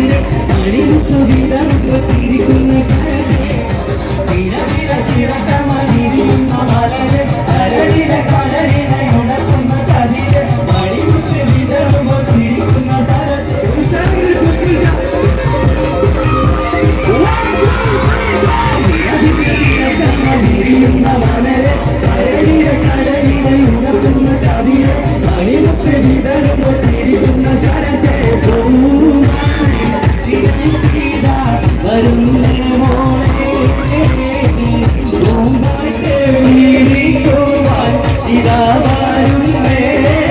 കതിര് മണിമുത്തു വിതറുമ്പോൾ ചിരിക്കുന്ന സരസേ തിര തിര തിരട്ടമണിരിയുന്ന മലര് അരളിലെ കടലിനെ ഉണക്കുന്ന കതിര് മണിമുത്ത് വിതറുമ്പോൾ ചിരിക്കുന്ന സരസേ ഉഷാറിൽ കുട്ടിച്ച ിരിയുന്ന മലര് കരളിലെ കടലിനെ ഉണർത്തുന്ന കവിയെ മണിമുത്ത് വിതറുമ്പോൾ ചിരിക്കുന്ന സരസേ വരുന്നേ മോളെ പൂമ്പാറ്റേ വീടിക്കുവാൻ ഇതാ വരുന്നേ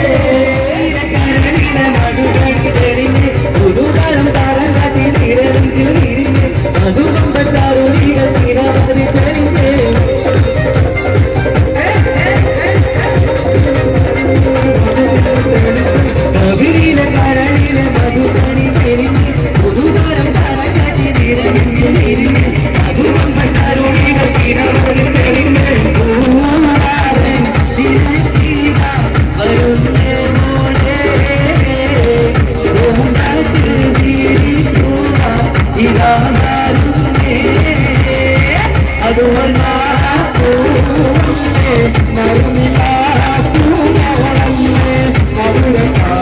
കരളിലെ നടുകടി തെളിഞ്ഞ് പുതുതരം തരം കാട്ടി നിരവിൽ തിരിഞ്ഞ് അതുകൊണ്ടാറുണികൾ നിരവധി തെളിഞ്ഞ് കവിളിലെ കരളിലെ മധുകണി തെളിഞ്ഞ് പുതുതരം തരം കാട്ടി നിരവിൽ തിരിഞ്ഞ് അതുകൊണ്ടാറുണികൾ നിരവധി തെളിഞ്ഞ് പൂവാലൻ തിരക്കിതാ വരുന്നേ മോളെ പൂങ്കാറ്റിൽ വീഴിക്കുവാൻ ഇതാ വരുന്നേ അതുകൊണ്ടാ പൂവേ നറുനിലാ പൂവളന്നേ മധുര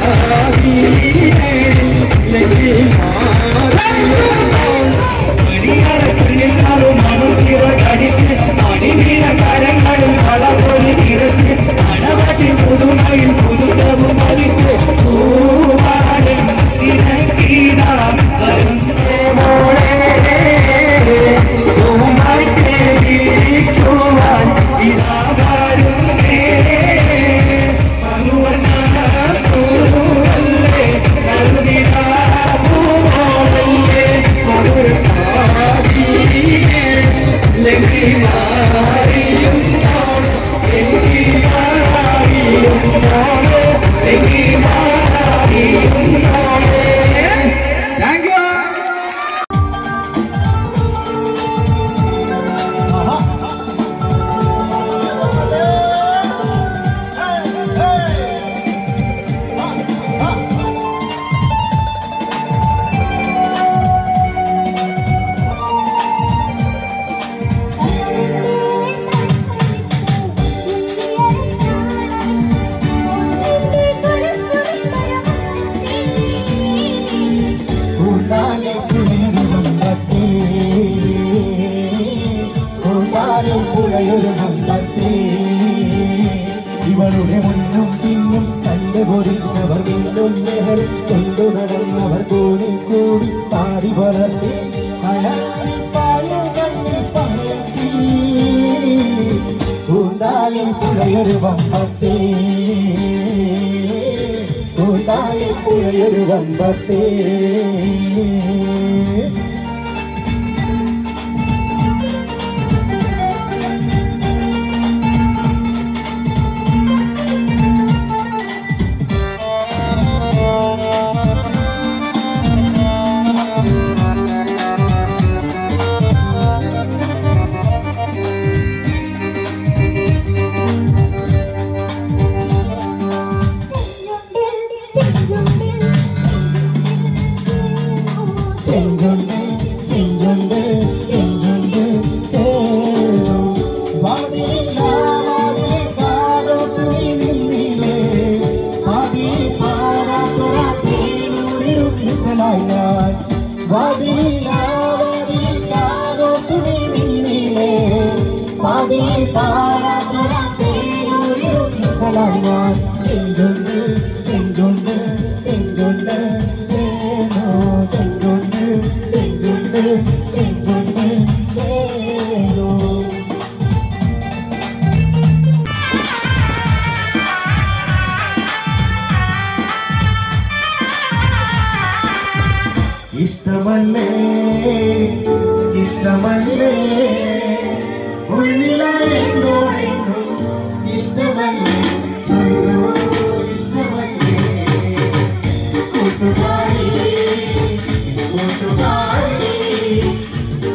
പുതുമയിൽ പുതുതവും മരിച്ച് പൂവാലൻ തിരക്കീടാ വരുന്നേ മോളെ പൂമാറ്റേ വീഴിക്കുവാൻ ഇതാ വരുന്നേ മധുവർണ്ണ പൂവല്ലേ നറുനിലാ പൂവോളല്ലേ മധുര ലങ്കി മാറിയും ലങ്കി മാറിയും ലങ്കി മാറിയും താങ്ക് യു കൂടാലെ കുളിരുമ്പത്തേ കൂടാലെ പുഴയൊരു മമ്പത്തേ ഇവളുടെ മുന്നും പിന്നും കണ്ടു പൊതിച്ചവർ വീണ്ടും നെഹർ കൊണ്ടു നടന്നവർ കൂടി കൂടി പാടി വളർത്തി കൂടാലിൽ പുഴയൊരു വമ്പത്തേ കൂടാലിൽ പുഴയൊരു വമ്പത്തേ ചെഞ്ചുണ്ട് ചെഞ്ചുണ്ട് ചെഞ്ചുണ്ട് ചേരും വാടിയില്ല വാടിയിൽ കാടൊത്തുനി നിന്നില്ലേ ആദി പാരാതുറ തേനൂരിടും നിശലായി ഞാൻ വാടിയില്ല വാടിയിൽ കാടൊത്തുനി നിന്നില്ലേ ആദി പാരാതുറ തേനൂരിടും നിശലായി ഞാൻ ചെഞ്ചുണ്ട് ചെഞ്ചുണ്ട് ചെഞ്ചുണ്ട് ചേനോ ചെഞ്ചുണ്ട് ചെഞ്ചുണ്ട് ചെഞ്ചുണ്ട് ചേനോ ഇഷ്ടമല്ലേ ഇഷ്ടമല്ലേ ഉള്ളിലായെന്നോടെന്നും ഇഷ്ടമല്ലേ അയ്യോ, ഇഷ്ടമല്ലേ കൂട്ടുകാരി കൂട്ടുകാരി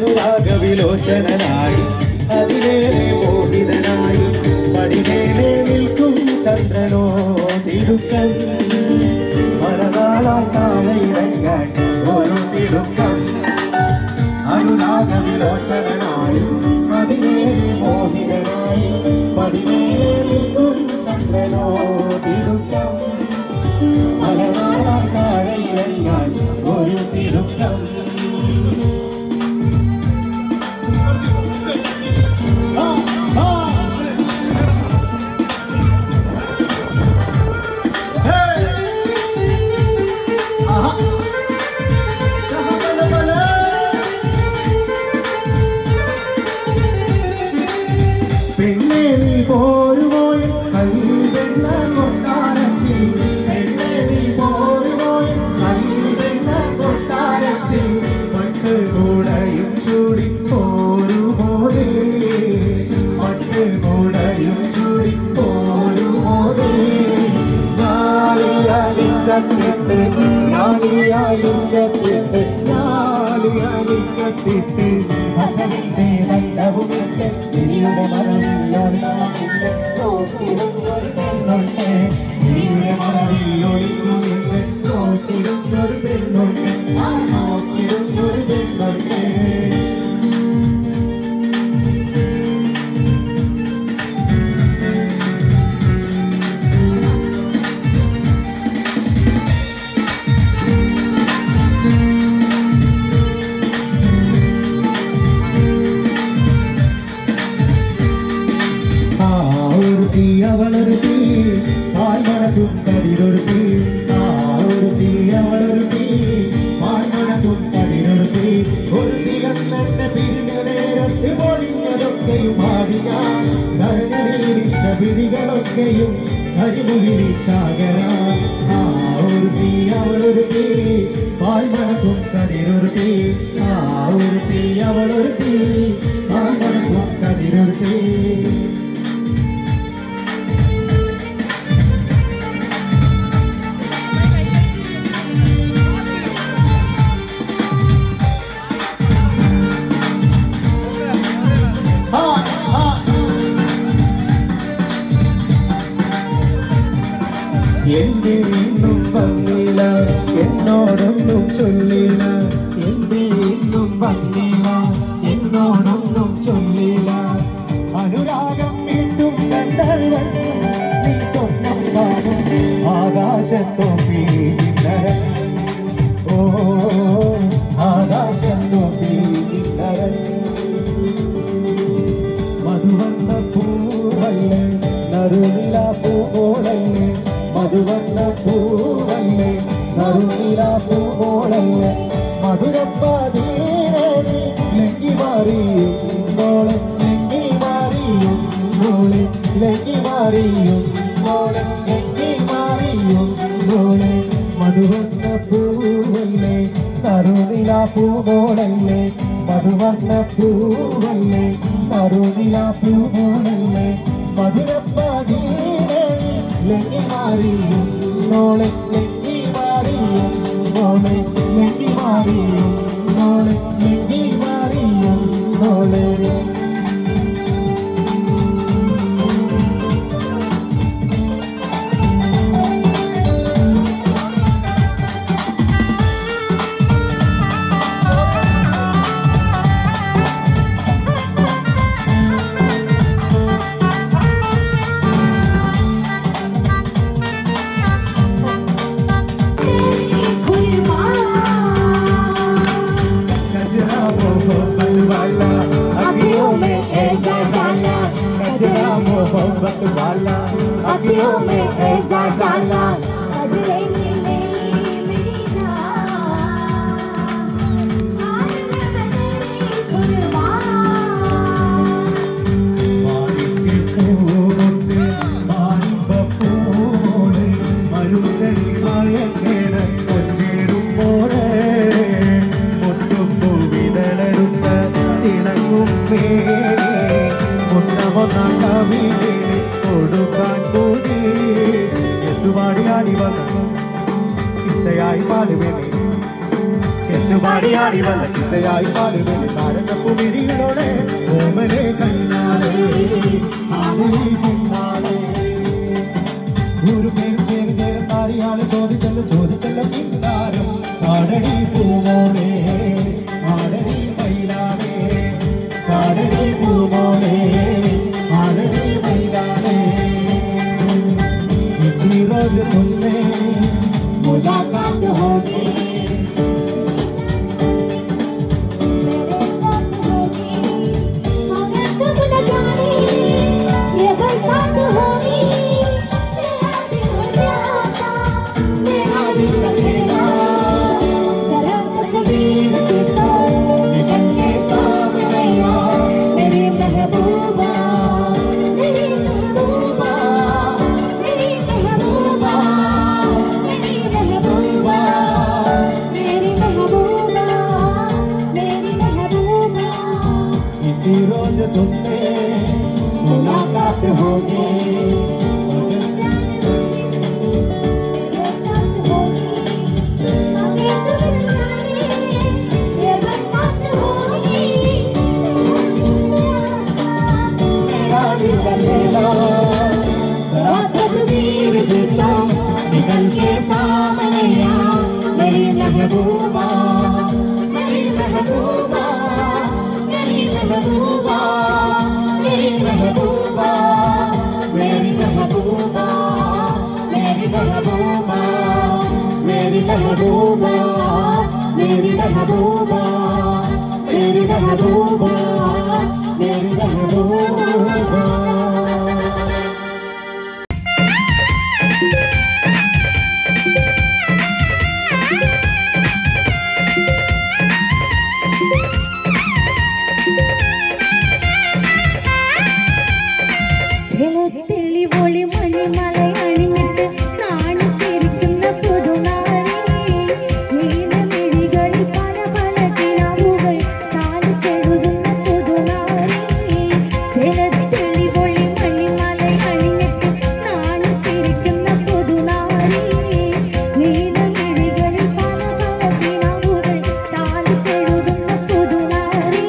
അനുരാഗവിലോചനായി അതിലേറെ മോഹിതനായി പടിമേലെ നിൽക്കും ചന്ദ്രനോ തിടുക്കം മലനാളായി താഴെ ഇറങ്ങാൻ ഒരു തിടുക്കം അനുരാഗവിലോചനായി അതിലേറെ മോഹിതനായി പടിമേലെ നിൽക്കും ചന്ദ്രനോ തിടുക്കം മലനാളായി താഴെ ഇറങ്ങാൻ ഒരു തിടുക്കം പെണ്ണെ നീ പോരുപോയി കൽവെണ്ണ കൊട്ടാരത്തിൽ പെണ്ണെ നീ പോരുപോയി കൽവെണ്ണ കൊട്ടാരത്തിൽ മട്ട് കൂടയും ചൂടി പോരുമോതേ മട്ട് കൂടയും ചൂടി പോരുമോതേ ഞാലിയാലിക്കത്തിട്ട് ഞാലിയാലിക്കത്തിട്ട് ഞാലിയാലിക്കത്തിട്ട് ഹസനിന്റെ ബന്ധവുമിട്ട് നിരിയുടെ മറവിലോടിക്കുന്നുണ്ട് നോക്കിടും ഒരു പെണ്ണുണ്ട് നിരിയുടെ മറവിലോടിക്കുന്നുണ്ട് നോക്കിടും ഒരു പെണ്ണുണ്ട് ആ നോക്കിടും ഒരു പെണ്ണുണ്ട് ആ ഒരു തീ അവളൊരു തീ പാൽമണക്കും കതിരൊരു തീ ആ ഒരു തീ അവളൊരു തീ പാൽമണക്കും കതിരൊരു തീ ഒരു തീരം തന്നെ പിരിഞ്ഞ നേരത്ത് പൊഴിഞ്ഞതൊക്കെയും പാടിയ കരങ്ങളിരിച്ച വിധികളൊക്കെയും കരിമുകിരിച്ചാകര ആ ഒരു തീ അവളൊരു തീ പാൽമണക്കും കതിരൊരു തീ ആ ഒരു തീ അവളൊരു തീ പാൽമണക്കും കതിരൊരു തീ എന്റെ ഇന്നും വന്നില്ല എന്നോടൊന്നും ചൊല്ലില്ല എന്റെ ഇന്നും വന്നില്ല എന്നോടൊന്നും ചൊല്ലില്ല അനുരാഗം വീണ്ടും കണ്ടാൽ വന്നു നീ സ്വപ്നം കാണും ആകാശത്തോപ്പി ഓ ആകാശത്തോപ്പി മധുവന്ന പൂവല്ലേ നറുനില പൂവോളല്ലേ മധുവന്ന പൂവല്ലേ നറുനില പൂവോളല്ലേ മധുരപ്പാതീരേ ലങ്കി മാറിയും മോളെ ലങ്കി മാറിയും മോളെ ലങ്കി മാറിയും മോളെ ലങ്കി മാറിയും മോളെ മധുവന്ന പൂവല്ലേ നറുനില പൂവോളല്ലേ മധുവർണ്ണ പൂവല്ലേ മറുനില പൂവോളല്ലേ മധുരപ്പാതീരേ ലങ്കി മാറിയും മോളെ ലങ്കി മാറിയും മോളെ ലങ്കി മാറിയും മോളെ ലങ്കി മാറിയും മോളെ गजरा मोहब्बत वाला अखियों में ऐसा डाला गजरा मोहब्बत वाला अखियों में ऐसा डाला മാണിക്യപ്പൂവൊത്ത് മാണിപ്പൂവോടെ മരുസരി മയക്കേട കൊഞ്ചിടുമ്പോഴേ മുട്ടുമ്പൂ വിതളരുത്ത തിളങ്ങും പേരെ മുന്നമൊന്നാം കവിതേ കൊടുക്കാൻ കൂടി യേസുവാടി ആടി വന്നു ഇസയായി പാടുവേനെ പാടിയാടി വല്ല കിസയായി പാടുവേ താരസപ്പു വിരികളോടെ ഓമനെ കണ്ണാളെ ആനേ കണ്ണാളെ ഒരു പേര് ചേര് ചേര് താരിയാള് ചോദിച്ചല്ലോ ചോദിച്ചല്ലോ കിന്നാരം കാടടി പൂമോളെ ആടടി മയിലാളെ കാടടി പൂമോളെ ആടടി മയിലാളെ इसी रोज तुमने मुलाकात होगी निकल के सामने आ मेरी महबूबा मेरी महबूबा मेरी महबूबा मेरी महबूबा मेरी महबूबा मेरी महबूबा इसी रोज तुमसे मुलाकात होगी मेरा दिल बदला जरा तस्वीर दिखला निकल के सामने आ मेरी महबूबा मेरी महबूबा मेरी महबूबा मेरी महबूबा मेरी महबूबा मेरी महबूबा मेरी महबूबा मेरी महबूबा मेरी महबूबा मेरी महबूबा ജലത്തെളി ഒളി മണിമല അണിഞ്ഞിട്ട് നാണിച്ചിരിക്കുന്ന പുതുനാരി നീലമിഴികളിൽ പല പല കിനാവുകൾ താളിച്ചെഴുതുന്ന പുതുനാരി ജലത്തെളി ഒളി മണിമല അണിഞ്ഞിട്ട് നാണിച്ചിരിക്കുന്ന പുതുനാരി നീലമിഴികളിൽ പല പല കിനാവുകൾ താളിച്ചെഴുതുന്ന പുതുനാരി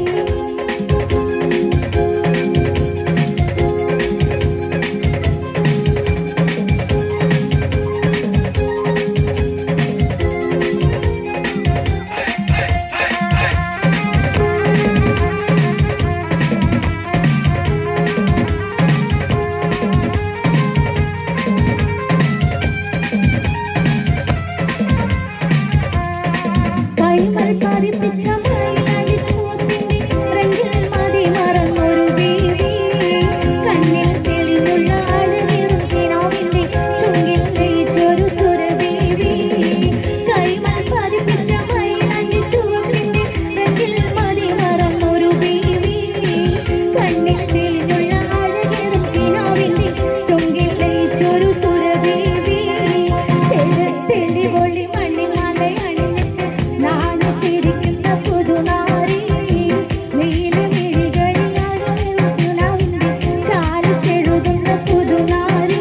കൈകൾ പതിപ്പിച്ച മയിലടി ചൂട്ടിന്റെ റെങ്കിൽ മതി മറന്നൊരു ബീവി കണ്ണിൽ തെളിഞ്ഞുള്ള അഴകേറും കിനാവിന്റെ ചുങ്കിൽ ലയിച്ചൊരു സുരബീവി കൈകൾ പതിപ്പിച്ച മയിലടി ചൂട്ടിന്റെ റെങ്കിൽ മതി മറന്നൊരു ബീവി കണ്ണിൽ തെളിഞ്ഞുള്ള അഴകേറും കിനാവിന്റെ ചുങ്കിൽ ലയിച്ചൊരു സുരബീവി ചെറുത്തെളി ഒളി മണിമല അണിഞ്ഞിട്ട് നാണിച്ചിരിക്കുന്ന പുതുനാരി നീലമിഴികളിൽ അഴകുലാവിന്റെ ചാലിച്ചെഴുതുന്ന പുതുനാരി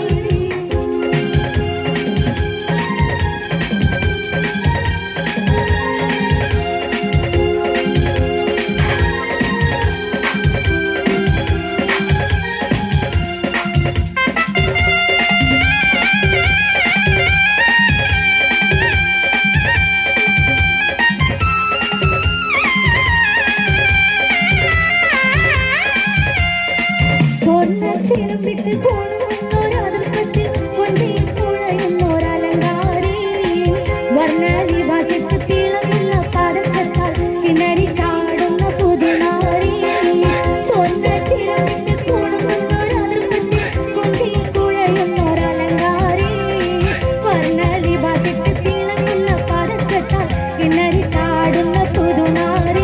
സ്വർണ്ണ ചിലമ്പിട്ട് കൊണ്ടുവന്നൊരതിർപ്പത്തിൽ പൊന്നിൽ തുഴയുന്നൊരലങ്കാരി വർണ്ണലിവാസത്ത് തിളങ്ങുന്ന പടക്കത്താൽ കിണറി ചാടുന്ന പുതുനാരി സ്വർണ്ണ ചിലമ്പിട്ട് കൊണ്ടുവന്നൊരതിർപ്പത്തിൽ പൊന്നിൽ തുഴയുന്നൊരലങ്കാരി വർണ്ണലിവാസത്ത് തിളങ്ങുന്ന പടക്കത്താൽ കിണറി ചാടുന്ന പുതുനാരി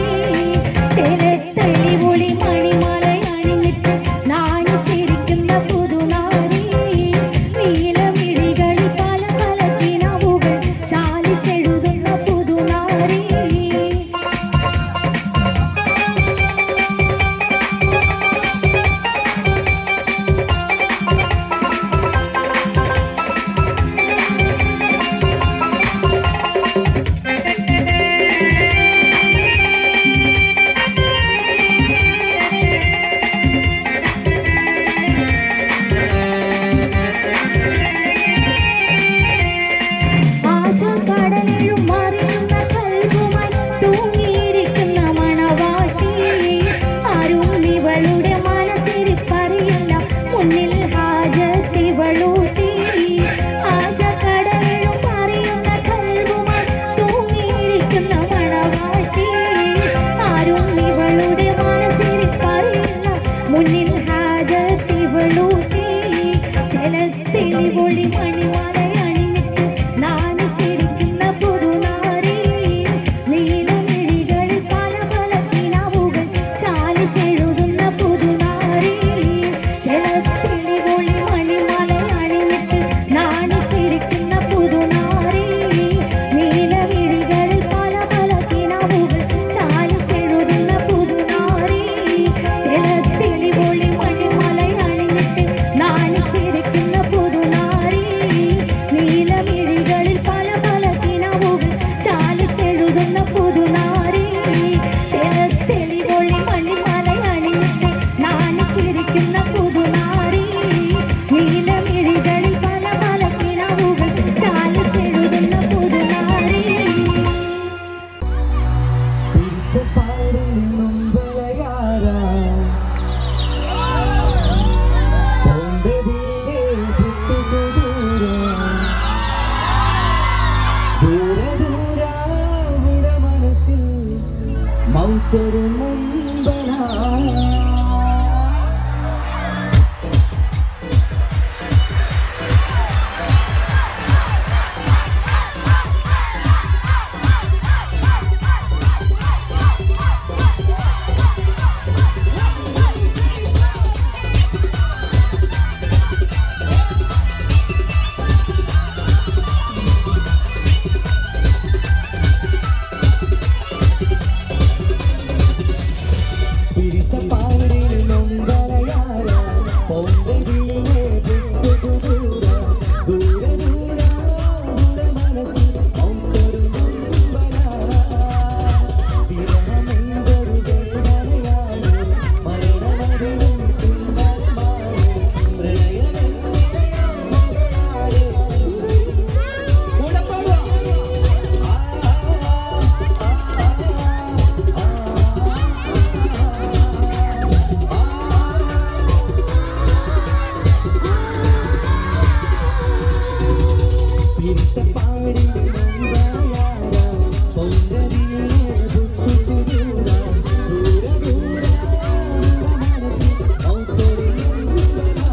ചെലത്തെളി ഒളി മണിമല അണിഞ്ഞിട്ട് നാണിച്ചിരിക്കുന്ന പുതുനാരി ഒത്തൊരു നമ്പനാ പിരിസപ്പാടിൽ നൊങ്കരയാര പൊങ്കതിലെ വിട്ടു ദൂര ദൂര ദൂര ദൂര മനസ്സിൽ ഒത്തൊരു നമ്പനാ വിരഹമെന്തൊരു വേദനയാണ് മരണമതിലും സുന്ദരമാണ് പ്രണയമെന്തിനാണ് കൂടെ പാടുവാ പിരിസപ്പാടി നന്ദയാര പൊങ്കതിലെ വിട്ടു ദൂര ദൂര ദൂര ദൂര മനസ്സിൽ ഒത്തൊരു നമ്പനാ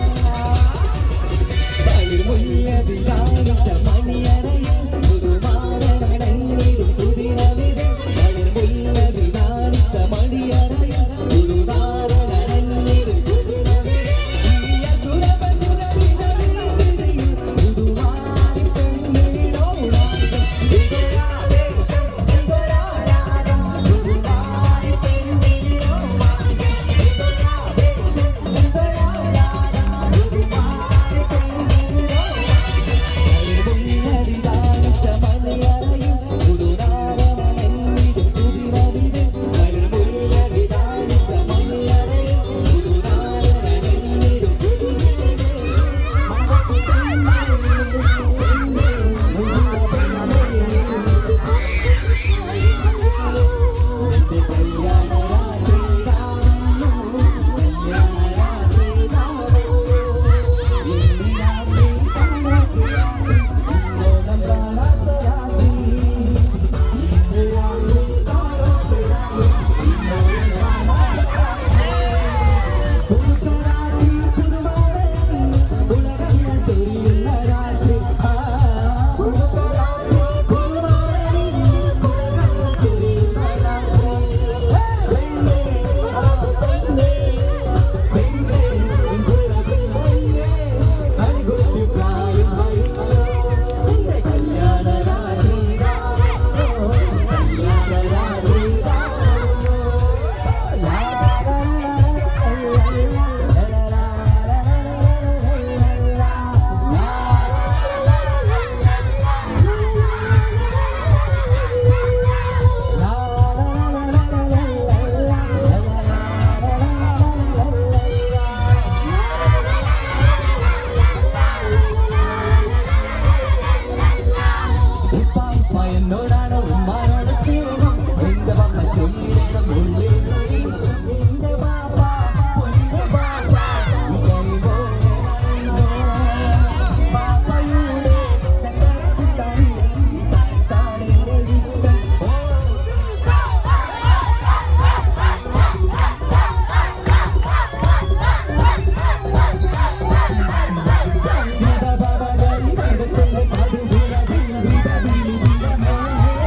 എന്നോടാണ് ഉമ്മാനോട് സ്നേഹം എന്റെ പപ്പ ചൊല്ലിടണം ഉള്ളിൽ എന്റെ പാപ്പ പൊന്നു പാപ്പ ഇതേ പോലെ പാപ്പയുടെ ചക്കരക്കുട്ടായി താഴെ ഇഷ്ടം ഓ Baba,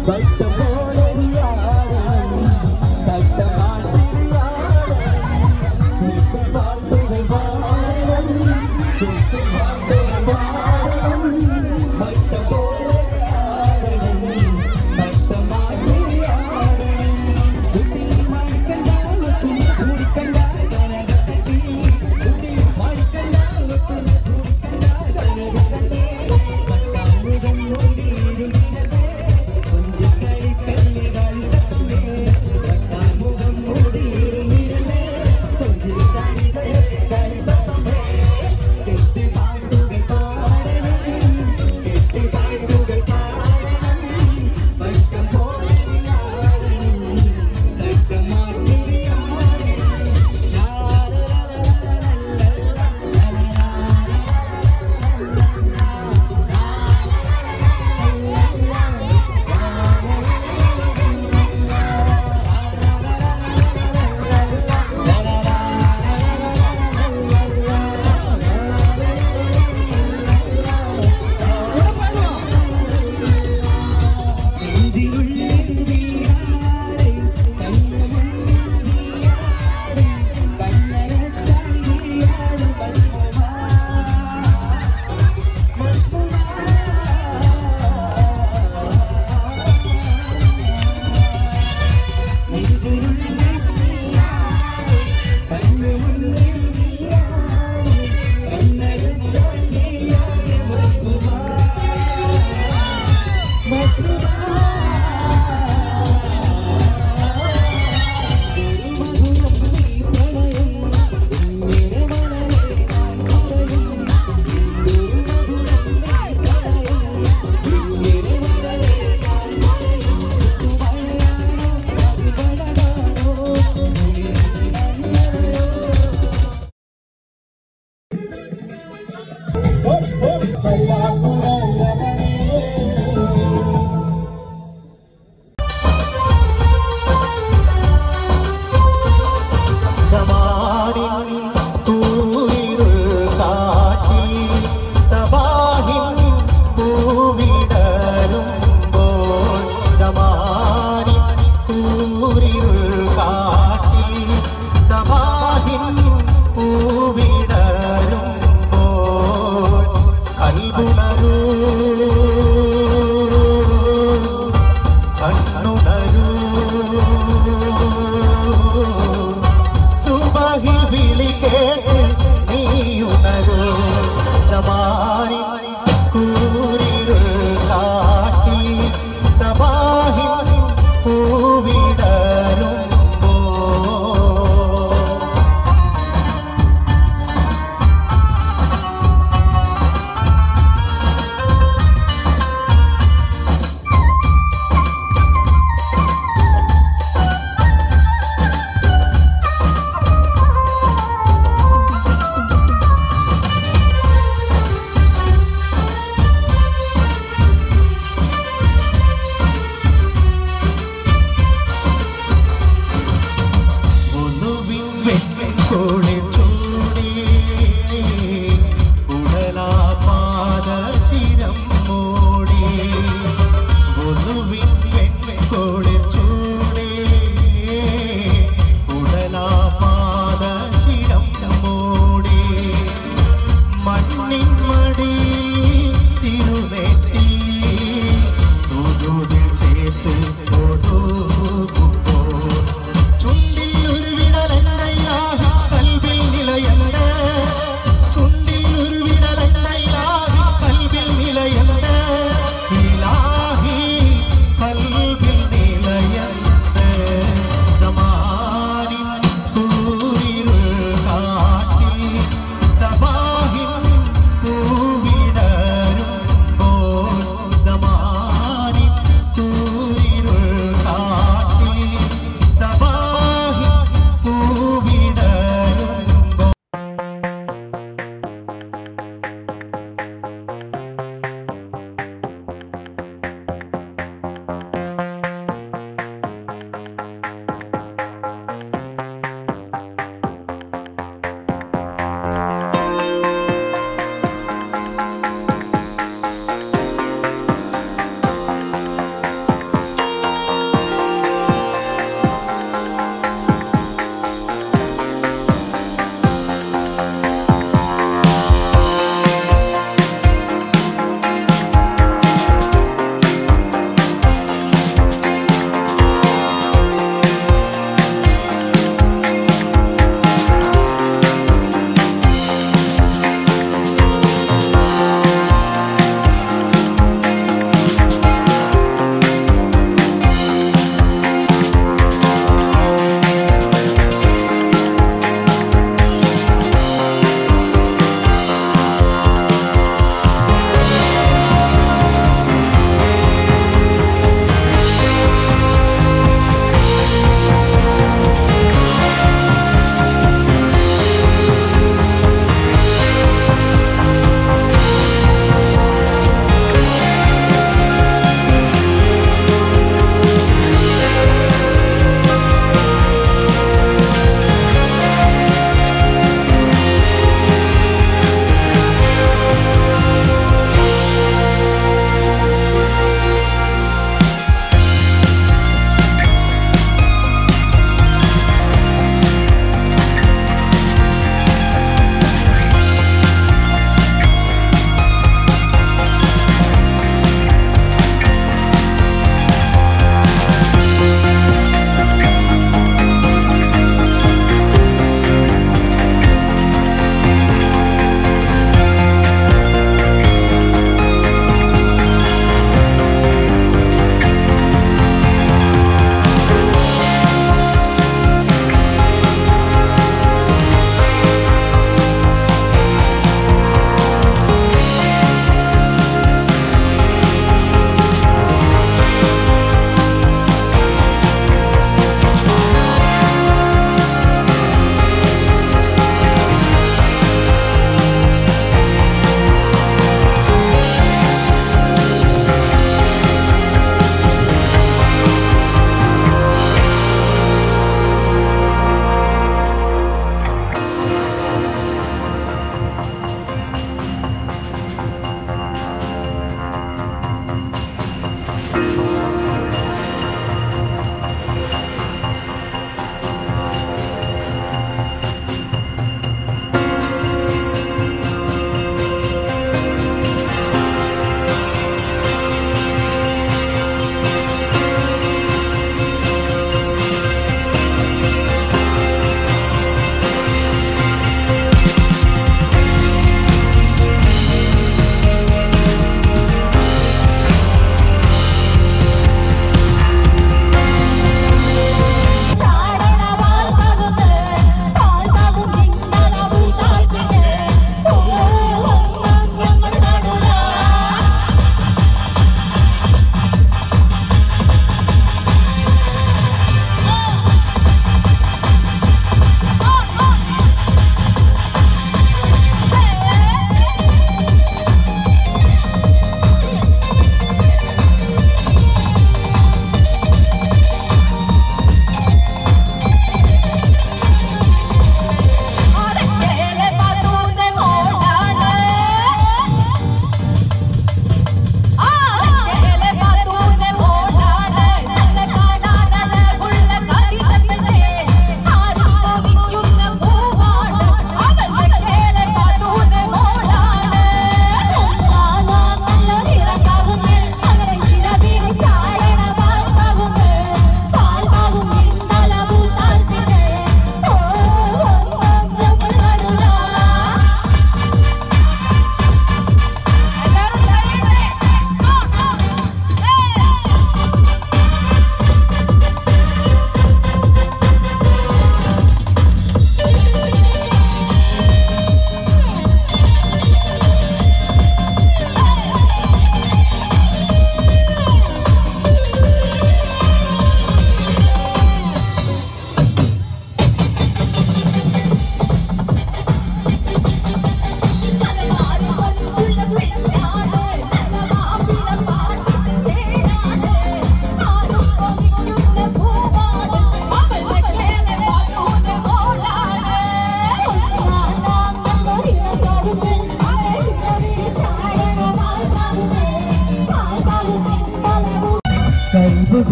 ും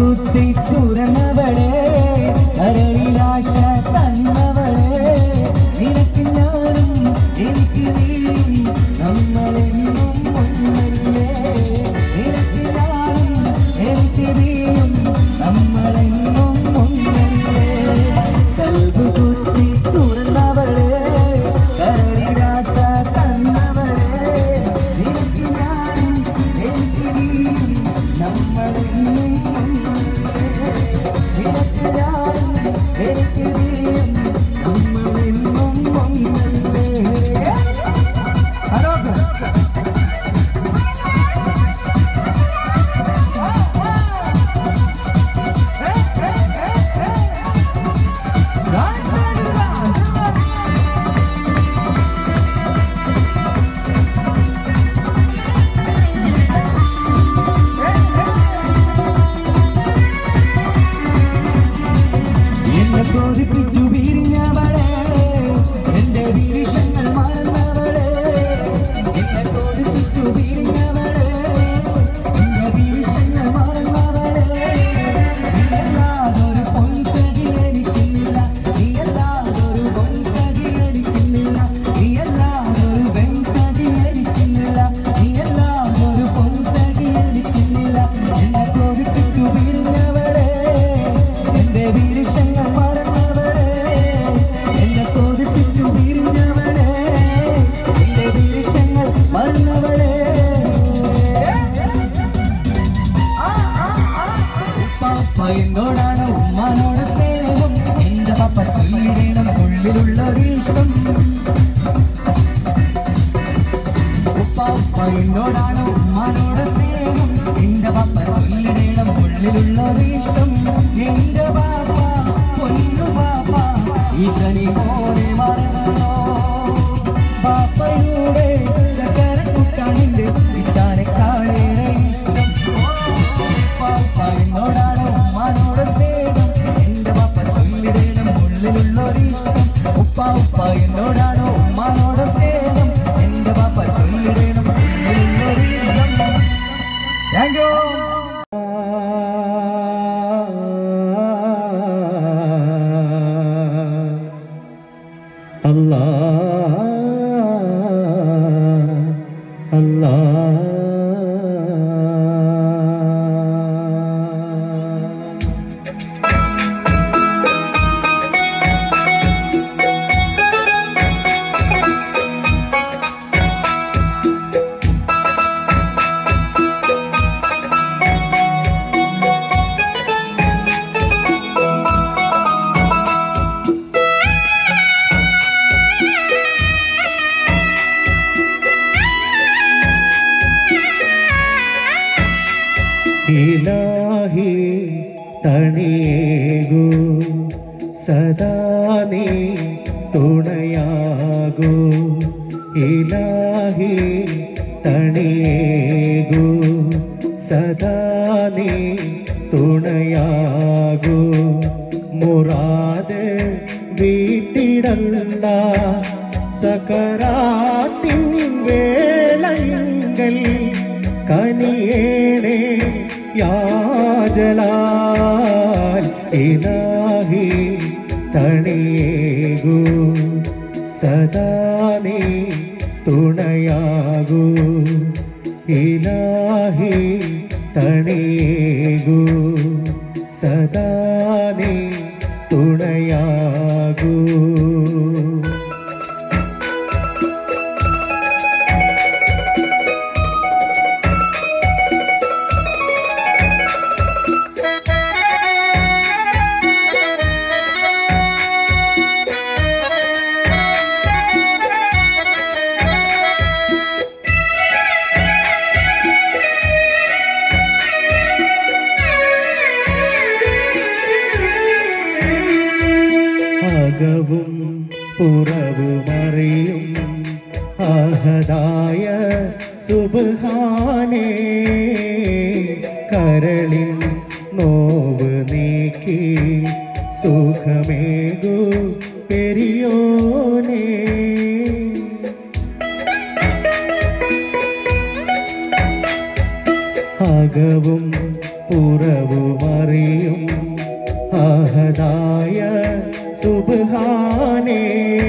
കുത്തി തുറന്നവളെ കരളിലാശ തന്നവളെ നിനക്ക് ഞാനും എനിക്ക് നീ നമ്മളെന്നും ഒന്നല്ലേ നിനക്ക് ഞാനും എനിക്ക് നീയും നമ്മളെന്നും ഒന്നല്ലേ കൽബ് കുത്തി തുറന്നവളെ കരളിലാശ തന്നവളെ നിനക്ക് ഞാനും എനിക്ക് നീയും നമ്മളെന്നും ഒന്നല്ലേ നിനക്ക് ഞാനും എനിക്ക് നീയും നമ്മളെന്നും ഒന്നല്ലേ ആരോഗ്യം എന്നെ കൊതിപ്പിച്ചു വിരിഞ്ഞവളെ എന്റെ വിരിഷങ്ങൾ മറന്നവളെ എന്നെ കൊതിപ്പിച്ചു വിരിഞ്ഞവളെ എന്റെ വിരിഷങ്ങൾ മറന്നവളെ നീയല്ലാതൊരു പൊൻസതി എനിക്കില്ല നീയല്ലാതൊരു പൊൻസതി എനിക്കില്ല നീയല്ലാതൊരു വെൺസതി എനിക്കില്ല നീയല്ലാതൊരു പൊൻസതി എനിക്കില്ല എന്നെ കൊതിപ്പിച്ചു വിരിഞ്ഞവളെ എന്റെ വിരിഷങ്ങൾ മറന്നവളെ എന്നെ കൊതിപ്പിച്ചു വിരിഞ്ഞവളെ എന്റെ വിരിഷങ്ങൾ മറന്നവളെ പാപ്പ എന്നോടാണ് ഉമ്മാനോട് സ്നേഹം എന്റെ പപ്പ ചൊല്ലിടണം ഉള്ളിലുള്ള ഒരു ഇഷ്ടം ഉപ്പാപ്പ എന്നോടാണ് ഉമ്മാനോട് സ്നേഹം എന്റെ പപ്പ ചൊല്ലിടണം ഉള്ളിലുള്ള ഒരു ഇഷ്ടം എന്റെ പാപ്പ പൊന്നു പാപ്പ ഇതനി പോലെ മറന്നോ പാപ്പയുടെ ചക്കരക്കുട്ടാണിന്റെ വിറ്റാനെ കാളേറെ ഇഷ്ടം പാപ്പ എന്നോടാണ് ഉമ്മാനോട് സ്നേഹം എന്റെ പാപ്പ ചൊല്ലിടണം ഉള്ളിലുള്ള ഒരു ഇഷ്ടം ഉപ്പ ഉപ്പ എന്നോടാണ് ഉമ്മാനോട് സ്നേഹം എന്റെ പാപ്പ ചൊല്ലിടണം ഉള്ളിലുള്ള ഒരു ഇഷ്ടം താങ്ക് യു അല്ലാ അല്ലാ ഇലാഹി തണിയേകൂ സദാ നീ തുണയാകൂ ഇലാഹി തണിയേകൂ സദാ നീ തുണയാകൂ മുറാദ് വീട്ടിടല്ല സകരാത്തിൻ വേളയങ്കൽ കനിയേണേ യാജലാൽ ഇലാഹി തണിയേകൂ സദാ നീ തുണയാകൂ ഇലാഹി തണിയേകൂ സദാ നീ തുണയാകൂ അകവും പുറവുമറിയും അഹദായ സുബാനേ കരളിൻ നോവ് നീക്കി സുഖമേകു പെരിയോനേ അകവും പുറവുമറിയും ആഹദായ സുബാനേ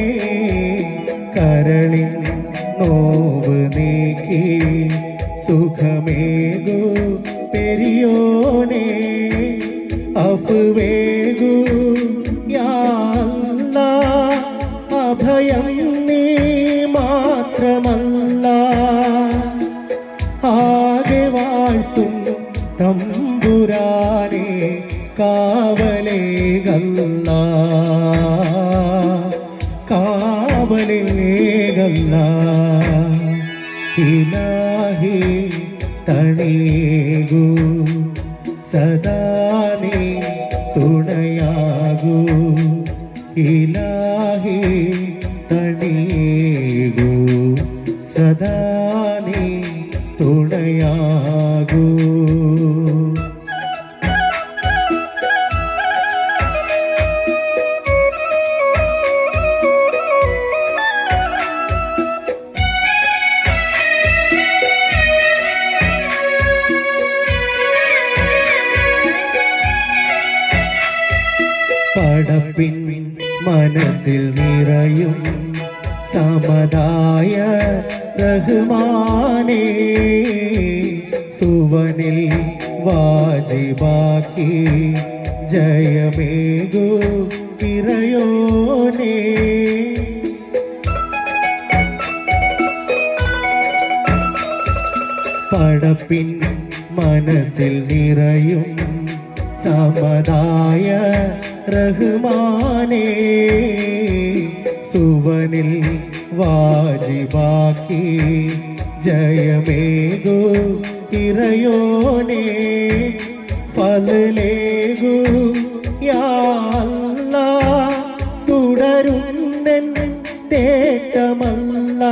കരളിൻ നോവ് നീക്കി സുഖമേകു പെരിയോനേ അഫുവേകു യാ അല്ലാ, അഭയം നീ മാത്രമല്ല ആകെ വാഴ്ത്തും തമ്പുരാനെ കാവലേ ഗല്ല കാവലേ ഗല്ല ഇലാഹി തണീകൂ സദാ നീ തുണയാകൂ ഇലാഹി തണീകൂ സദാ നീ തുണയാകൂ പടപ്പിൻ മനസ്സിൽ നിറയും സമതായ റഹ്മാനേ സുവനിൽ വാജിബാക്കി ജയമേകു ഇറയോനേ പടപ്പിൻ മനസ്സിൽ നിറയും സമതായ റഹ്മാനേ സുവനിൽ വാജിബാക്കി ജയമേകു ഇറയോനേ ഫലേകു യാ അല്ലാ, തുടരുന്നെൻ തേട്ടമല്ല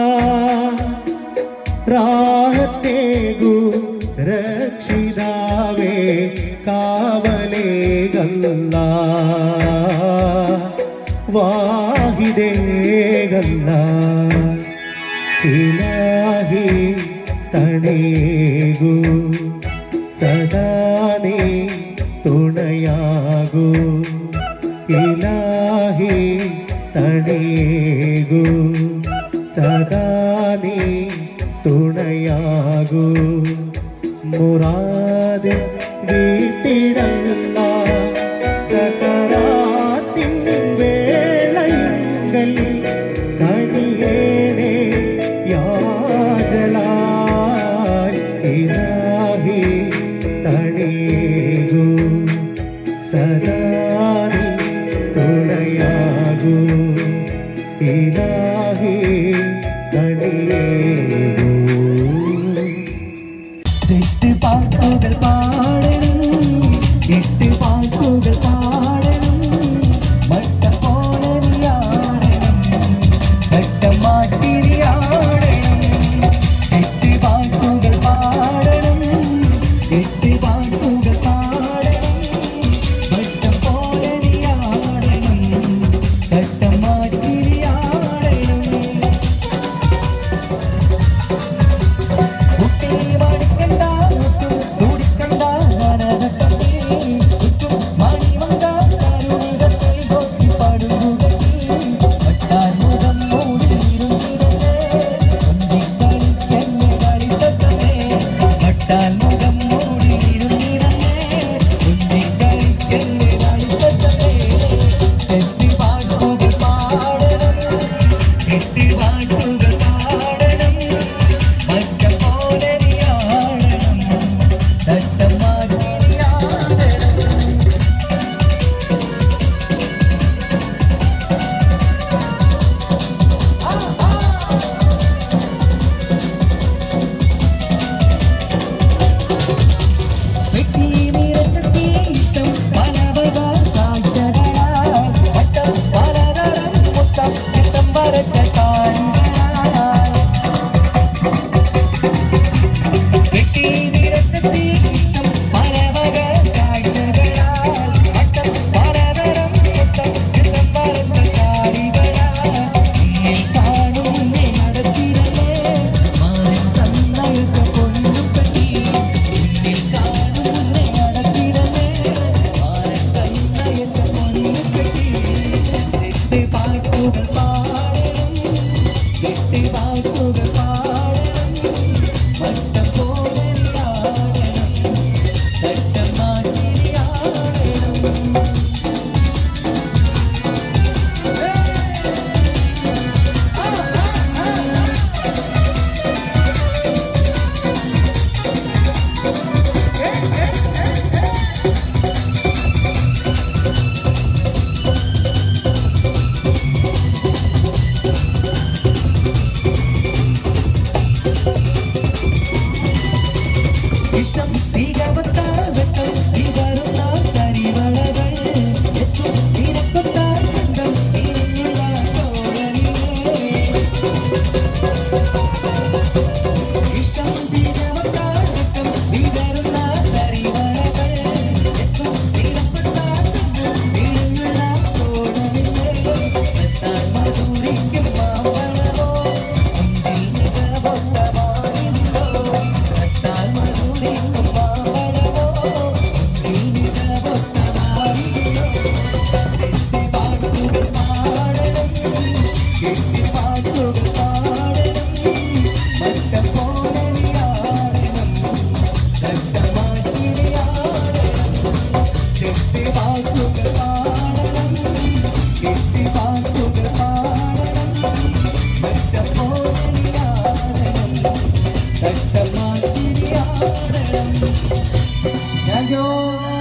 റാഹത്തേകു രക്ഷിതാവേ കാവലേ ഗല്ല വാഹിദേ ഗല്ല ഇലാഹി തണേകു സദാ നീ തുണയാകൂ ഇലാഹി തണേകു സദാ നീ തുണയാകൂ മുറാദ് വീട്ടിടല്ല സസറാത്തിൻ വേളയുങ്കൽ കനിയേണേ യാജലാൽ ഇലാഹി തണീകൂ സദാ നീ തുണയാകൂ ഇലാഹി തണീകൂ എട്ട് പാട്ടുകൾ പാടണം എട്ട് പാട്ടുകൾ പാടണം മട്ട പോലറിയാടണം ഘട്ടം മാറ്റിരിയാടണം എട്ട് പാട്ടുകൾ പാടണം എട്ട് പാട്ടുകൾ പാടണം മട്ടം പോലറിയാടണം ഘട്ടം മാറ്റിരിയാടണം കുട്ടി മടിക്കണ്ട തുടിക്കണ്ട മനതട്ടേ ചുറ്റും മണി വന്ന ഇഷ്ടം തീകവത്താൽ വെട്ടം തീകരുത്താൽ കരിവളകൾ എത്തും തീരക്കൊത്താൽ ഗന്ധം തീരുള്ള തോരണിലേ ഇഷ്ടം തീകവത്താൽ വെട്ടം തീകരുത്താൽ കരിവളകൾ എത്തും തീരക്കൊത്താൽ ഗന്ധം തീരുള്ള തോരണിലേ എത്താൻ മധുരിക്കും മാമ്പഴമോ ഒന്നിൽ മികവൊത്തമായിരുന്നോ എത്താൻ മധുരിക്കും മാമ്പഴമോ ഒന്നിൽ മികവൊത്തമായിരുന്നോ കെട്ടി പാട്ടുകൾ പാടണം കെട്ടി പാട്ടുകൾ പാടണം മറ്റപ്പോലെയാടണം ചട്ടമാറ്റിയാടണം കെട്ടി പാട്ടുകൾ പാടണം കെട്ടി പാട്ടുകൾ പാടണം മറ്റപ്പോലെയാടണം ചട്ടമാറ്റിയാടണം Thank you.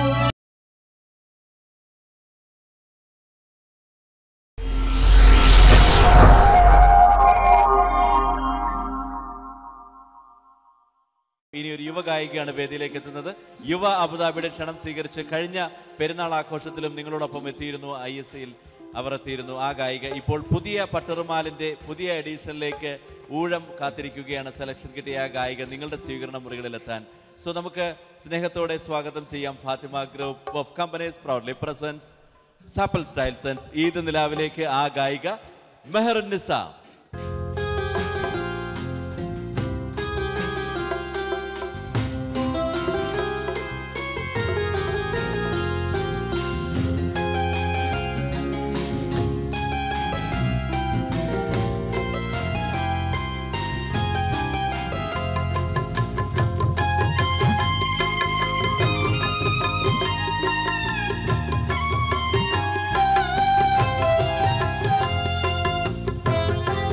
ഇനി ഒരു യുവ ഗായികയാണ് വേദിയിലേക്ക് എത്തുന്നത് യുവ അബുദാബിയുടെ ക്ഷണം സ്വീകരിച്ച് കഴിഞ്ഞ പെരുന്നാൾ ആഘോഷത്തിലും നിങ്ങളോടൊപ്പം എത്തിയിരുന്നു ഐ എസ് സിയിൽ അവർ എത്തിയിരുന്നു ആ ഗായിക ഇപ്പോൾ പുതിയ പട്ടറുമാലിന്റെ പുതിയ എഡീഷനിലേക്ക് ഊഴം കാത്തിരിക്കുകയാണ് സെലക്ഷൻ കിട്ടിയ ആ ഗായിക നിങ്ങളുടെ സ്വീകരണ മുറികളിൽ എത്താൻ സോ നമുക്ക് സ്നേഹത്തോടെ സ്വാഗതം ചെയ്യാം Fathima group of companies proudly presents സാപ്പൽ സ്റ്റൈൽ സെൻസ് ഈദ് നിലാവിലേക്ക് ആ ഗായിക മെഹറുന്നിസ ും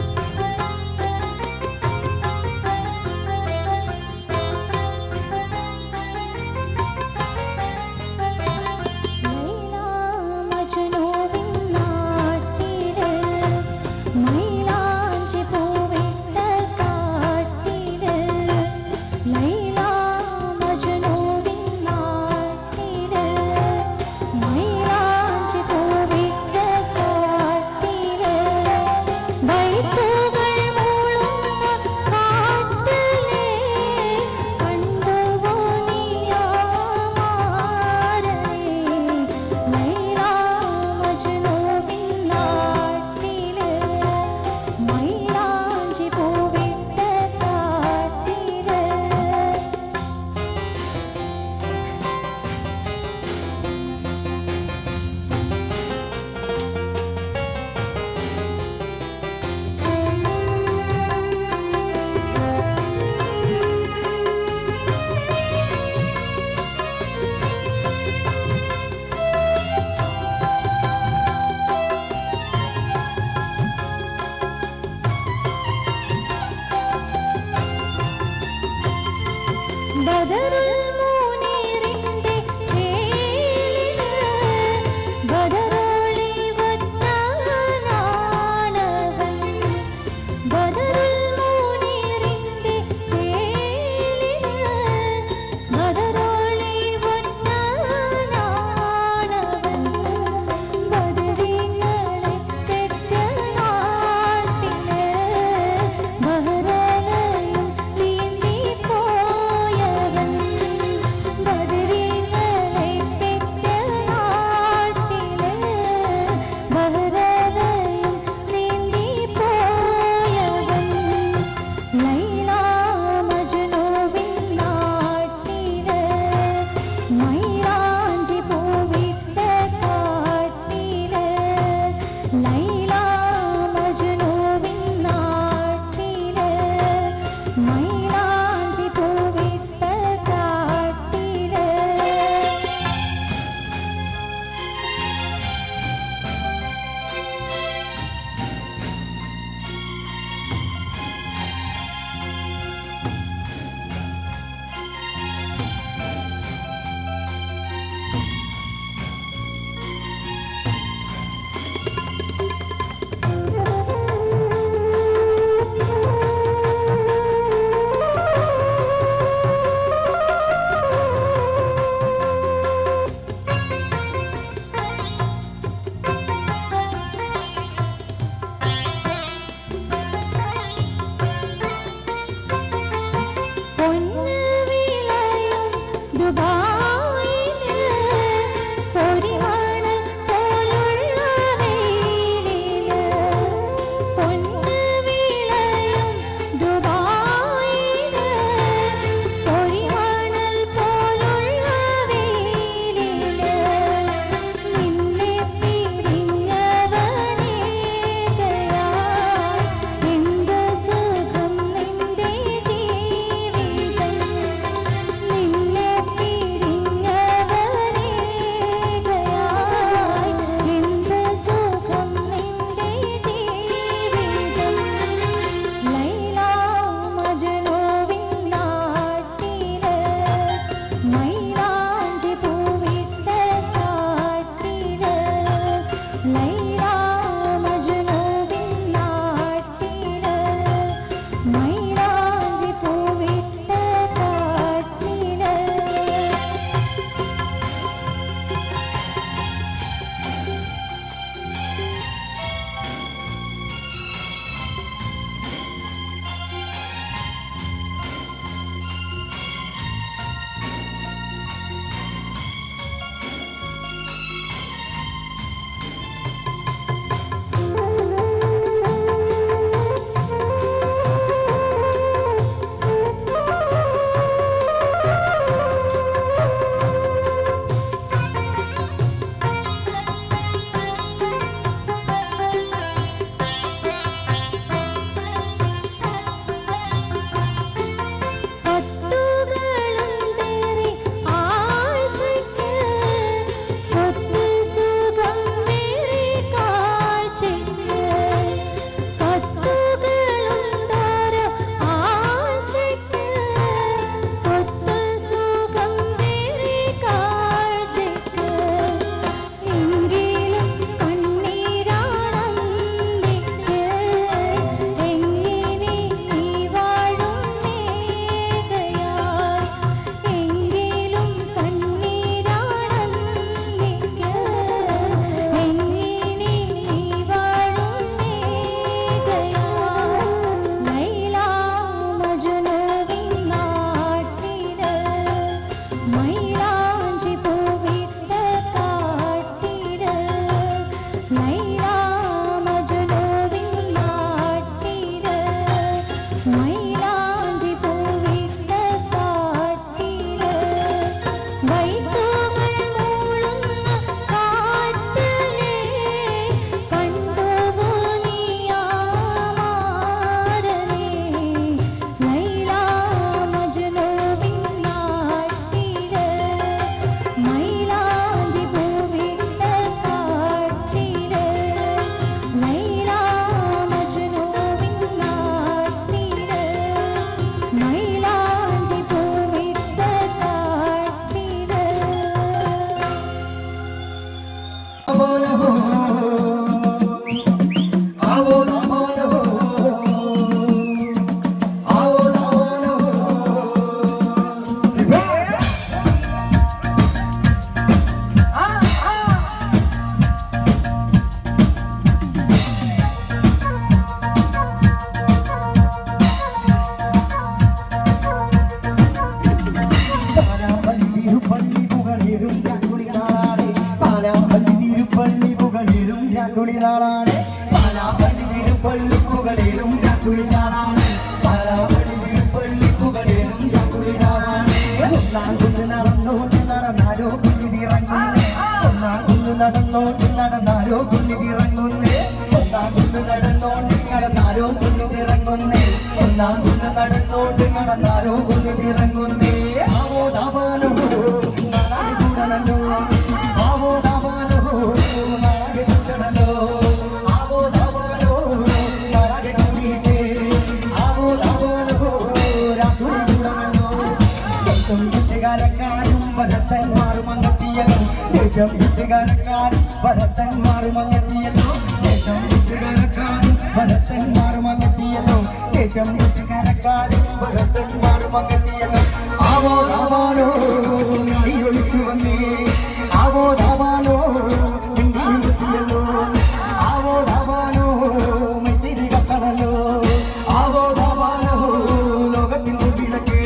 നടന്നോണ്ട് നടന്നാരോ കുഞ്ഞിറങ്ങുന്നേ ഒന്നാം കുഞ്ഞു നടന്നോണ്ട് നടന്നാരോ കുഞ്ഞിറങ്ങുന്നേ ഒന്നാം കുഞ്ഞു നടന്നോണ്ട് നടന്നാരോ കുഞ്ഞിറങ്ങുന്നേ ആവോ ദാവാനോ നാളെ കൂടണല്ലോ ആവോ ദാവാനോ നാളെ കൂടണല്ലോ ആവോ ദാവാനോ നാളെ കൂടിയിട്ടേ ആവോ ദാവാനോ രാത്രി കൂടണല്ലോ ദേശം വിട്ടുകാരക്കാരും ഭരത്തന്മാരും അങ്ങെത്തിയല്ലോ ദേശം വിട്ടുകാരക്കാരും ഭരത്തന്മാരും അങ്ങെത്തിയല്ലോ ദേശം വിട്ടുകാരക്കാരും ഭരത്തന്മാരും അങ്ങെത്തിയല്ലോ ദേശം വിട്ടുകാരക്കാരും ഭരത്തന്മാരും അങ്ങെത്തിയല്ലോ ആവോ രാവാനോ നീ ഒളിച്ചു വന്നേ ആവോ രാവാനോ എത്തിയല്ലോ ആവോ രാവാനോ മെത്തിരി കത്തണല്ലോ ആവോ രാവാനോ ലോകത്തിൽ വിളക്കേ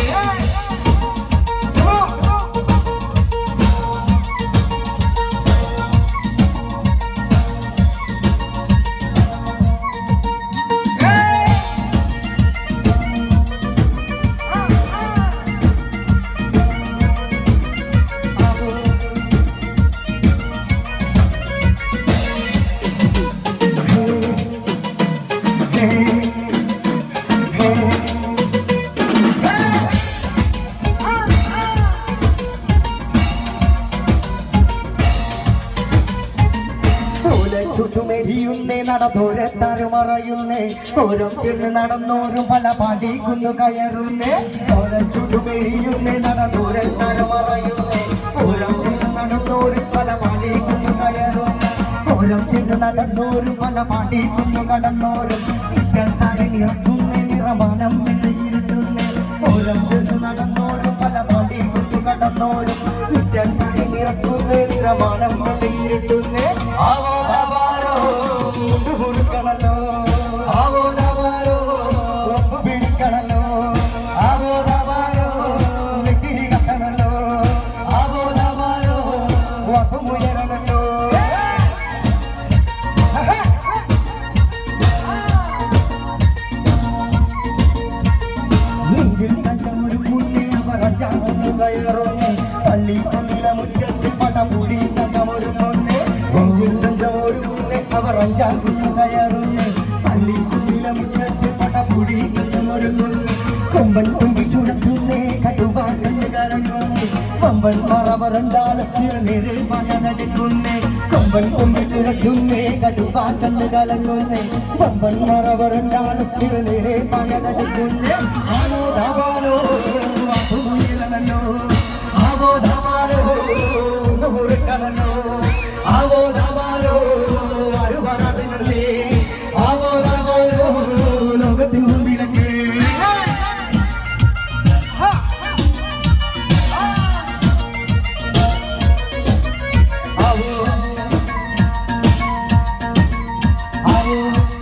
ചുറ്റുമെരിയുന്നേ നടന്നോരെത്താനും മറയുന്നേ ഓരോ ചെന്ന് നടന്നോരും പല പാടിക്കുന്നു കയറുന്നേ ഓരോ ചുറ്റുമെരിയുന്നേ നടന്നോരെത്താനും മറയുന്നേ ഓരോ ചെന്ന് നടന്നോരും പല പാടിക്കുന്നു കയറുന്നേ ഓരോ ചെന്ന് നടന്നോരും പല പാടിക്കുന്നു കടന്നോരും ഇക്കൽത്താരെ നിറക്കുന്നേ നിറമാനം വിലയിരുത്തുന്നേ ഓരോ ചെന്ന് നടന്നോരും പല പാടിക്കുന്നു കടന്നോരും ഇക്കൽത്താരെ നിറക്കുന്നേ നിറമാനം വിലയിരുത്തുന്നേ ആവോ ദാവാരോ മുണ്ടു കുറുക്കണല്ലോ ആവോ ദാവാരോ ഒമ്പ് പിടിക്കണല്ലോ ആവോ ദാവാരോ വെട്ടിരി കത്തണല്ലോ ആവോ ദാവാരോ വപ്പുമുയരണല്ലോ നെഞ്ചിൽ കണ്ടൊരു മുന്നേ അവർ അഞ്ചാമൊന്ന് കയറുന്നു പള്ളിക്കൊന്നില മുറ്റത്ത് പടം കൂടി കണ്ടമൊരു മുന്നേ നെഞ്ചിൽ കണ്ടൊരു മുന്നേ അവർ അഞ്ചാമൊന്ന് കയറുന്നു പള്ളിക്കൊന്നില മുറ്റത്ത് പടം കൂടി കണ്ടമൊരു മുന്നേ കൊമ്പൻ കൊമ്പി ചുടത്തുന്നേ കടുവാക്കണ്ട് കലങ്ങുന്നു കൊമ്പൻ മറവരണ്ടാലത്തിന് നേരെ പണ നടക്കുന്നേ കൊമ്പൻ കൊമ്പി ചുടത്തുന്നേ കടുവാക്കണ്ട് കലങ്ങുന്നേ കൊമ്പൻ മറവരണ്ടാലത്തിന് നേരെ പണ നടക്കുന്നേ ആവോ ധാവാനോ ഉയരണല്ലോ ആവോ ധാവാനോ മുറുക്കണല്ലോ ആവോ ധാവാനോ അരുവറതിനല്ലേ ആവോ ധാവാനോ ലോകത്തിൽ മുമ്പിലൊക്കെ ആവോ ആവോ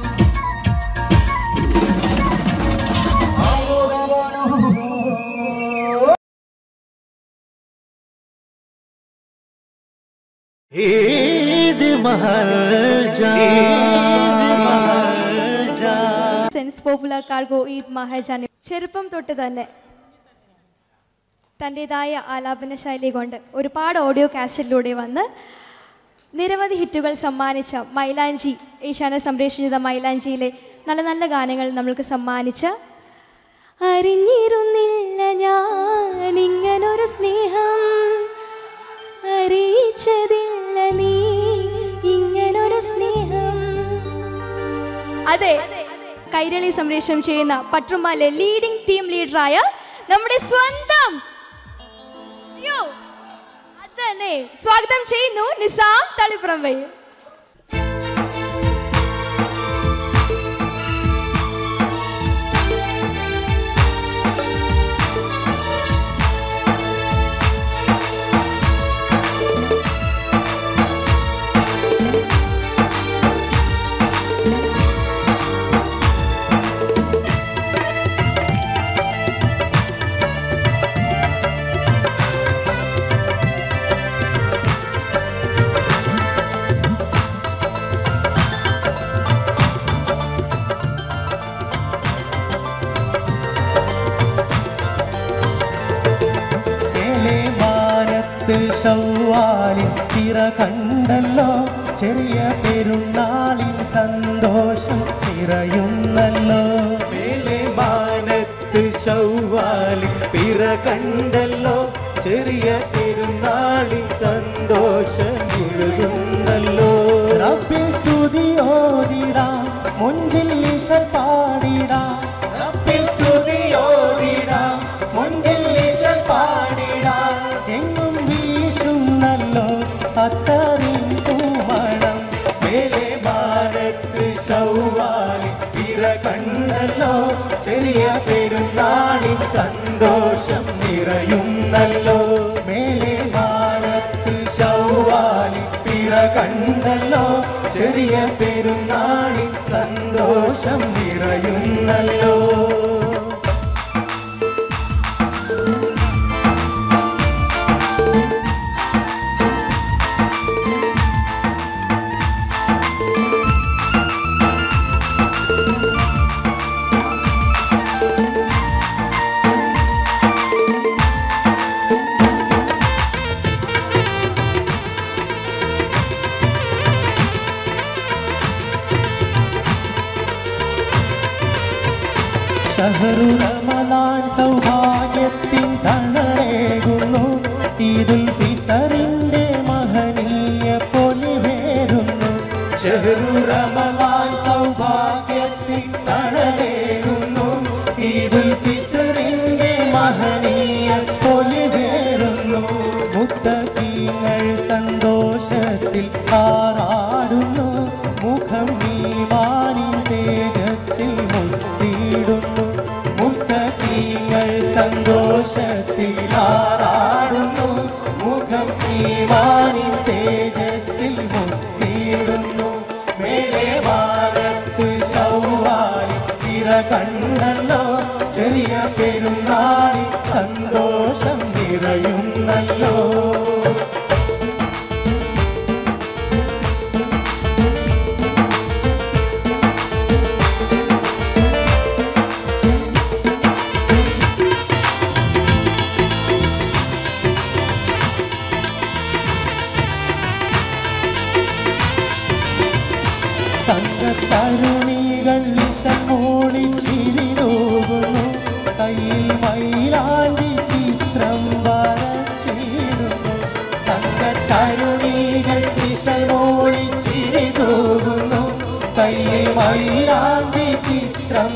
ആവോ ധാവാനോ ഈദ് മഹർജാ മഹർജാ സെൻസ് പോപ്പുലർ കാർഗോ ഈദ് മഹാജാനെ ചെറുപ്പം തൊട്ട് തന്നെ തൻ്റെതായ ആലാപന ശൈലി കൊണ്ട് ഒരുപാട് ഓഡിയോ കാസറ്റിലൂടെ വന്ന് നിരവധി ഹിറ്റുകൾ സമ്മാനിച്ച മൈലാഞ്ചി ഏഷ്യാനെ സംപ്രേഷണം ചെയ്ത മൈലാഞ്ചിയിലെ നല്ല നല്ല ഗാനങ്ങൾ നമ്മൾക്ക് സമ്മാനിച്ച അറിഞ്ഞിരുന്നില്ല ഞാൻ ഇങ്ങനൊരു സ്നേഹം അറിയിച്ചതില്ല നീ ഇങ്ങനൊരു സ്നേഹം അതെ കൈരളി സംപ്രേഷണം ചെയ്യുന്ന പട്രുമാലെ ലീഡിംഗ് ടീം ലീഡറായ നമ്മുടെ സ്വന്തം അയ്യോ അത് തന്നെ സ്വാഗതം ചെയ്യുന്നു നിസാം തളിപ്പറമ്പ് മേലെ മാനത്ത് ഷവ്വാലിൻ തിറ കണ്ടല്ലോ ചെറിയ പെരുന്നാളിൻ സന്തോഷം നിറയുന്നല്ലോ മേലെ മാനത്ത് ഷവ്വാലിൻ പിറ കണ്ടല്ലോ ചെറിയ പെരുന്നാളിൻ സന്തോഷം നിറയുന്നല്ലോ റബ്ബിൻ സ്തുതി ഓതിടാം മുഞ്ചിൽ ഇശ പാടിടാം റബ്ബിൻ സ്തുതി ഓതിടാം മുഞ്ചിൽ ഇശ പാടിടാം എങ്ങും വീശുന്നല്ലോ അത്തറിൻ പൂമണം മേലെ ഭാരത്ത് ശൗവാലി പിറ കണ്ടല്ലോ ചെറിയ പെരുന്നാളിൻ സന്തോഷം നിറയുന്നല്ലോ മേലെ ഭാരത്ത് ശൗവാലി പിറ കണ്ടല്ലോ ചെറിയ പെരുന്നാളിൻ സന്തോഷം നിറയുന്നല്ലോ ഷഹറു റമലാൻ സൗഭാഗ്യത്തിൻ തണലേകുന്നു ഈദുൽ ഫിത്തറിന്റെ മഹനീയ പൊലിവേറുന്നു ഷഹറു റമലാൻ സൗഭാഗ്യത്തിൻ തണലേകുന്നു ഈദുൽ ഫിത്തറിന്റെ മഹനീയ പൊലിവേറുന്നു മുത്തീങ്ങൾ സന്തോഷത്തിൽ ആറാടുന്നു മുഖം നീമാനിൻ തേജസ്സിൽ മുത്തിയിടുന്നു മുത്തീങ്ങൾ സന്തോഷത്തിൽ ആറാടുന്നു മുഖം നീമാനിൻ തേജസ്സിൽ മുത്തിയിടുന്നു മേലെ വാരത്ത് ശൗവാലി തിര കണ്ടല്ലോ ചെറിയ പെരുന്നാളിൽ സന്തോഷം നിറയുന്നല്ലോ തങ്കത്തരുണികൾ ഇശമൂളി ചിരിതൂകുന്നു കയ്യിൽ മയിലാണ്ടി ചിത്രം വരച്ചിടുന്നു തങ്കത്തരുണികൾ ഇശമൂളി ചിരിതൂകുന്നു കയ്യിൽ മയിലാണ്ടി ചിത്രം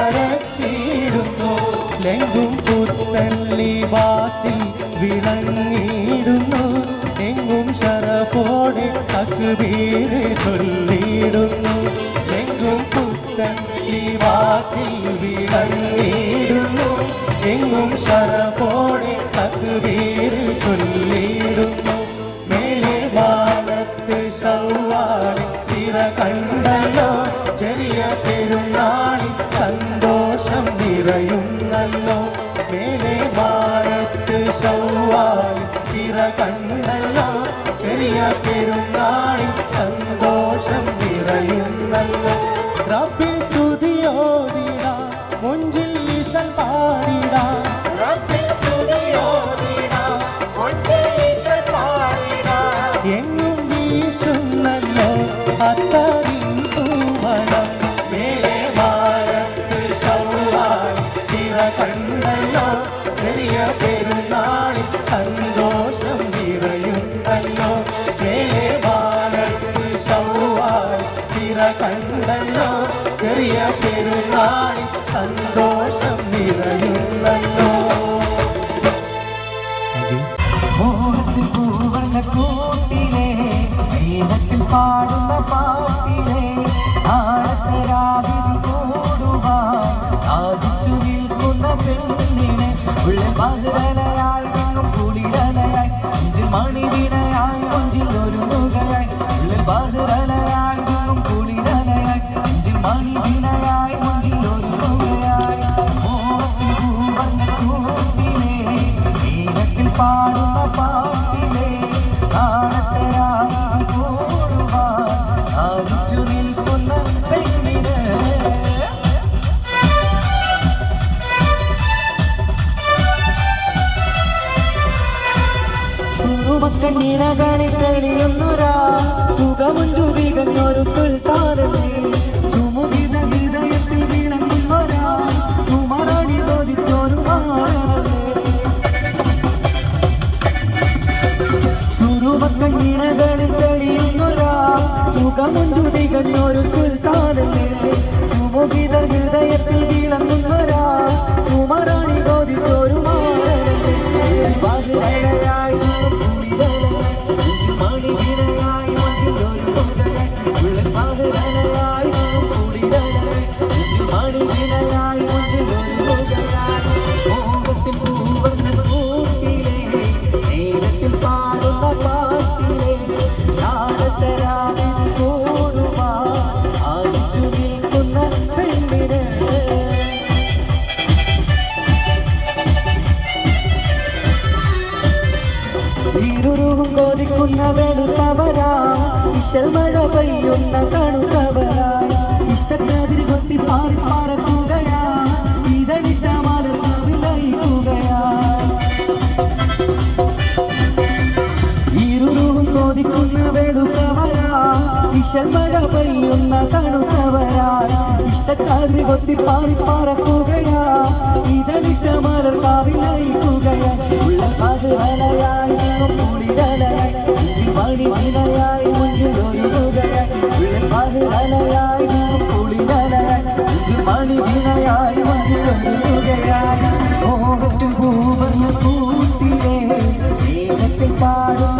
വരച്ചിടുന്നു ലെങ്കും പുത്തൻ ലിബാസിൽ വിളങ്ങിയിടുന്നു എങ്ങും ശരഫോടെ അക്ബീര് ചൊല്ലിയിടുന്നു എങ്ങും പുത്തൻ ലിബാസിൽ വിളങ്ങിയിടുന്നു എങ്ങും ശരഫോടെ അക്ബീര് ചൊല്ലിയിടുന്നു മേലെ വാനത്ത് ശൗവാലി തിര കണ്ടല്ലോ ചെറിയ പെരുന്നാളിൽ സന്തോഷം നിറയുന്നല്ലോ മേലെ ഭാരത്ത് ശൗവാലി തിര കണ്ടല്ലോ ചെറിയ പെരുന്നാളിൽ സന്തോഷം നിറയുന്നല്ലോ റബ്ബിൽ സ്തുതിയോതിടാ മുഞ്ചിൽ ഈശൻ പാടിടാ റബ്ബിൽ സ്തുതിയോതിടാ മുഞ്ചിൽ ഈശൻ പാടിടാ എങ്ങും വീശുന്നല്ലോ അത്തറിൻ പൂമണം മേലെ ഭാരത്ത് ശൗവാലി തിര കണ്ടല്ലോ ചെറിയ പെരുന്നാളിൽ സന്തോഷം നിറയുന്നല്ലോ മേലെ ഭാരത്ത് ശൗവാലി തിര കണ്ടല്ലോ ചെറിയ പെരുന്നാളിൽ സന്തോഷം നിറയുന്നല്ലോ മോഹത്തിൽ പൂവൻ പാടുന്ന പാട്ടിലെ ആഴത്തരാവിധി കൂടുവാൻ സാധിച്ചു നിൽക്കുന്ന പെണ്ണിനെ ഉള്ള പതിരലയായി നിന്നും കുളിരലയായി നെഞ്ചിൽ മണിവിടയായി കൊഞ്ചിൽ ഒരു മുഖയായി ഉള്ള പതിരലയായി നിന്നും കുളിരലയായി നെഞ്ചിൽ മണിവിടയായി കൊഞ്ചിൽ ഒരു മുഖയായി ഓണത്തിൽ പൂവന്ന കൂട്ടിലെ ഈണത്തിൽ പാടുന്ന പാട്ടിലെ ആണത്തരാവിധി കൂടുവാൻ സാധിച്ചു നിൽക്കുന്ന പെണ്ണിനെ സുറുമക്കണ്ണീനകളിൽ തെളിയുന്നൊരാ സുഖമുഞ്ചു തികഞ്ഞൊരു സുൽത്താനല്ലേ ചുമുകിത ഹൃദയത്തിൽ വിളങ്ങുന്നൊരാ ചുമരണി തോതിച്ചൊരു മാറല്ലേ സുറുമക്കണ്ണീനകളിൽ തെളിയുന്നൊരാ സുഖമുഞ്ചു തികഞ്ഞൊരു സുൽത്താനല്ലേ ചുമുകിത ഹൃദയത്തിൽ വിളങ്ങുന്നൊരാ ചുമരണി തോതിച്ചൊരു മാറല്ലേ വാതിലയായി പാടുന്ന പാട്ടിലെ നാടത്തരാവിൽ കൂടുവാ ആദിച്ചു നിൽക്കുന്ന പെണ്ണിനെ ഇരുറും കൊതിക്കുന്ന വെളുത്തവരാ ഇശൽ മഴ പെയ്യുന്ന തണുത്തവരാ ഇഷ്ടക്കാതിരി കൊത്തി പാറി പറക്കുകയാ ഇതളിട്ട മലർന്നവിലയിക്കുകയാ ഇരുറും കൊതിക്കുന്ന വെളുത്തവരാ ഇശൽ മഴ പെയ്യുന്ന തണുത്തവരാ ഇഷ്ടക്കാതിരി കൊത്തി പാറി പറക്കുകയാ ഇതളിട്ട മലർന്നവിലയിക്കുകയാ ഉള്ള പതിവലയായി കുളിരലയായി മണി വിലയായി മുഞ്ചിൽ ഒഴുകുകയായി ഉള്ള പതിവലയായി കുളിരലയായി മണി വിലയായി മുഞ്ചിൽ ഒഴുകുകയായി മോഹത്തിൽ പൂവർണ്ണ കൂട്ടിലെ ഏകത്തിൽ പാടും